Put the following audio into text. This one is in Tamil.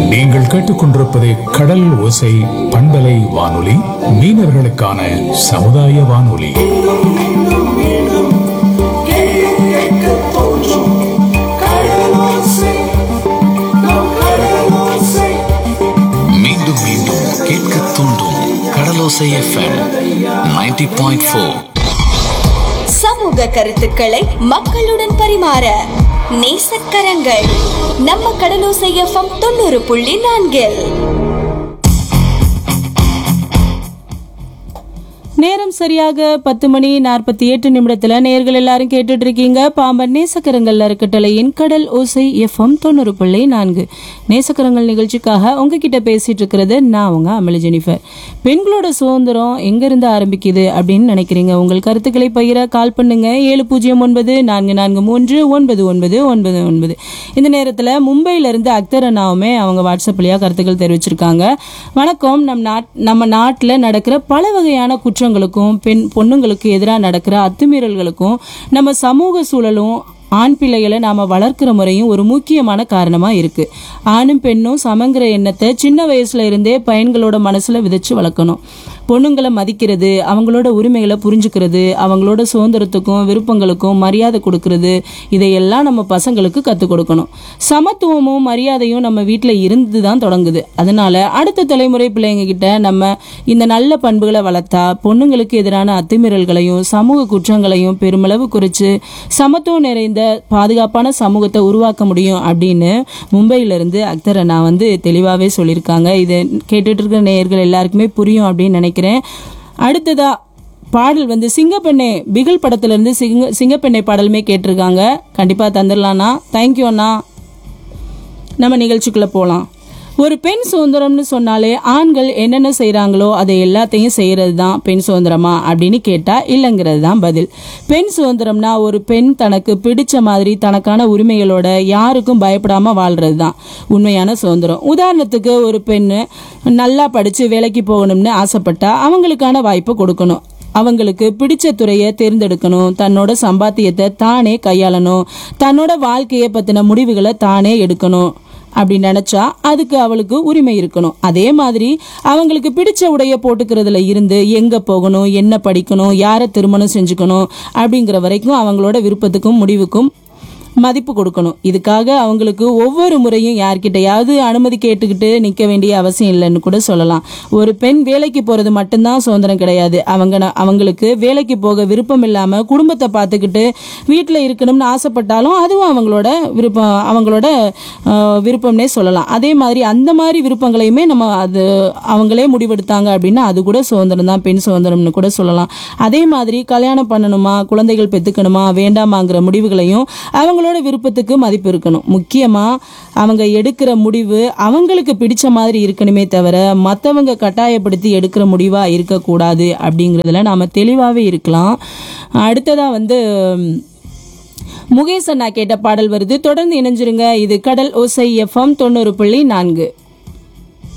நீங்கள் கேட்டுக்கொண்டிருப்பது கடல் ஓசை பண்பலை வானொலி மீனவர்களுக்கான சமுதாய வானொலி மீண்டும் மீண்டும் கேட்க தூண்டும் கடலோசை எஃப்எம் 90.4 பாயிண்ட் ஃபோர் சமூக கருத்துக்களை மக்களுடன் பரிமாற நேசக்கரங்கள் நம்ம கடலோசை எஃப்எம் தொண்ணூறு புள்ளி நான்கில் நேரம் சரியாக பத்து மணி நாற்பத்தி எட்டு நிமிடத்துல நேர்கள் எல்லாரும் கேட்டுட்டு இருக்கீங்க பாம்பன் நேசக்கரங்கள் அறக்கட்டளையின் கடல் ஓசை எஃப்எம் தொண்ணூறு புள்ளி நான்கு நேசக்கரங்கள் நிகழ்ச்சிக்காக உங்ககிட்ட பேசிட்டு இருக்கிறது நான் உங்க அமளி ஜெனிஃபர் பெண்களோட சுதந்திரம் எங்க இருந்து ஆரம்பிக்குது அப்படின்னு நினைக்கிறீங்க உங்கள் கருத்துக்களை பகிர கால் பண்ணுங்க ஏழு பூஜ்ஜியம் ஒன்பது நான்கு நான்கு மூன்று ஒன்பது ஒன்பது ஒன்பது ஒன்பது இந்த நேரத்துல மும்பையில இருந்து அக்தர் அண்ணாவுமே அவங்க வாட்ஸ்அப் வழியா கருத்துக்கள் தெரிவிச்சிருக்காங்க வணக்கம் நம் நாட் நம்ம நாட்டில் நடக்கிற பல வகையான குற்றங்களுக்கும் பெண் பொண்ணுங்களுக்கு எதிராக நடக்கிற அத்துமீறல்களுக்கும் நம்ம சமூக சூழலும் ஆண் பிள்ளைகளை நாம வளர்க்கிற முறையும் ஒரு முக்கியமான காரணமா இருக்கு ஆணும் பெண்ணும் சமங்கிற எண்ணத்தை சின்ன வயசுல இருந்தே பையன்களோட மனசுல விதைச்சு வளர்க்கணும் பொண்ணுங்களை மதிக்கிறது அவங்களோட உரிமைகளை புரிஞ்சுக்கிறது அவங்களோட சுதந்திரத்துக்கும் விருப்பங்களுக்கும் மரியாதை கொடுக்கறது இதையெல்லாம் நம்ம பசங்களுக்கு கற்றுக் கொடுக்கணும் சமத்துவமும் மரியாதையும் நம்ம வீட்டில் இருந்து தான் தொடங்குது அதனால அடுத்த தலைமுறை பிள்ளைங்க கிட்ட நம்ம இந்த நல்ல பண்புகளை வளர்த்தா பொண்ணுங்களுக்கு எதிரான அத்துமீறல்களையும் சமூக குற்றங்களையும் பெருமளவு குறைச்சு சமத்துவம் நிறைந்த பாதுகாப்பான சமூகத்தை உருவாக்க முடியும் அப்படின்னு மும்பையிலிருந்து அக்தர் அண்ணா வந்து தெளிவாகவே சொல்லியிருக்காங்க இதை கேட்டுட்டு இருக்கிற நேயர்கள் எல்லாருக்குமே புரியும் அப்படின்னு நினைக்கிறேன் அடுத்ததா பாடல் வந்து சிங்கப்பெண்ணே பிகில் படத்துல இருந்து சிங்க சிங்கப்பெண்ணை பாடலுமே கேட்டிருக்காங்க கண்டிப்பா தந்துடலாம்ண்ணா தேங்க்யூ அண்ணா நம்ம நிகழ்ச்சிக்குள்ள போகலாம் ஒரு பெண் சுதந்திரம்னு சொன்னாலே ஆண்கள் என்னென்ன செய்கிறாங்களோ அதை எல்லாத்தையும் செய்கிறது தான் பெண் சுதந்திரமா அப்படின்னு கேட்டால் இல்லைங்கிறது தான் பதில் பெண் சுதந்திரம்னா ஒரு பெண் தனக்கு பிடிச்ச மாதிரி தனக்கான உரிமைகளோட யாருக்கும் பயப்படாமல் வாழ்கிறது தான் உண்மையான சுதந்திரம் உதாரணத்துக்கு ஒரு பெண் நல்லா படித்து வேலைக்கு போகணும்னு ஆசைப்பட்டா அவங்களுக்கான வாய்ப்பை கொடுக்கணும் அவங்களுக்கு பிடிச்ச துறையை தேர்ந்தெடுக்கணும் தன்னோட சம்பாத்தியத்தை தானே கையாளணும் தன்னோட வாழ்க்கையை பற்றின முடிவுகளை தானே எடுக்கணும் அப்படி நினைச்சா அதுக்கு அவளுக்கு உரிமை இருக்கணும் அதே மாதிரி அவங்களுக்கு பிடிச்ச உடைய போட்டுக்கிறதுல இருந்து எங்க போகணும் என்ன படிக்கணும் யாரை திருமணம் செஞ்சுக்கணும் அப்படிங்கிற வரைக்கும் அவங்களோட விருப்பத்துக்கும் முடிவுக்கும் மதிப்பு கொடுக்கணும் இதுக்காக அவங்களுக்கு ஒவ்வொரு முறையும் யார்கிட்டயாவது அனுமதி கேட்டுக்கிட்டு நிற்க வேண்டிய அவசியம் இல்லைன்னு கூட சொல்லலாம் ஒரு பெண் வேலைக்கு போகிறது மட்டும்தான் சுதந்திரம் கிடையாது அவங்க ந- அவங்களுக்கு வேலைக்கு போக விருப்பம் இல்லாமல் குடும்பத்தை பார்த்துக்கிட்டு வீட்டில் இருக்கணும்னு ஆசைப்பட்டாலும் அதுவும் அவங்களோட விருப்பம் அவங்களோட ஆஹ், விருப்பம்னே சொல்லலாம் அதே மாதிரி அந்த மாதிரி விருப்பங்களையுமே நம்ம அது அவங்களே முடிவெடுத்தாங்க அப்படின்னா அது கூட சுதந்திரம் தான் பெண் சுதந்திரம்னு கூட சொல்லலாம் அதே மாதிரி கல்யாணம் பண்ணணுமா குழந்தைகள் பெற்றுக்கணுமா வேண்டாமாங்கிற முடிவுகளையும் அவங்களோட விருப்பத்துக்கு மதிப்பு இருக்கணும் முக்கியமாக அவங்க எடுக்கிற முடிவு அவங்களுக்கு பிடிச்ச மாதிரி இருக்கணுமே தவிர மற்றவங்க கட்டாயப்படுத்தி எடுக்கிற முடிவாக இருக்கக்கூடாது அப்படிங்கிறதுல நாம் தெளிவாகவே இருக்கலாம் அடுத்ததாக வந்து முகேஷ் அண்ணா கேட்ட பாடல் வருது தொடர்ந்து இணைஞ்சிருங்க இது கடல் ஓசை எஃப்எம் தொண்ணூறு புள்ளி நான்கு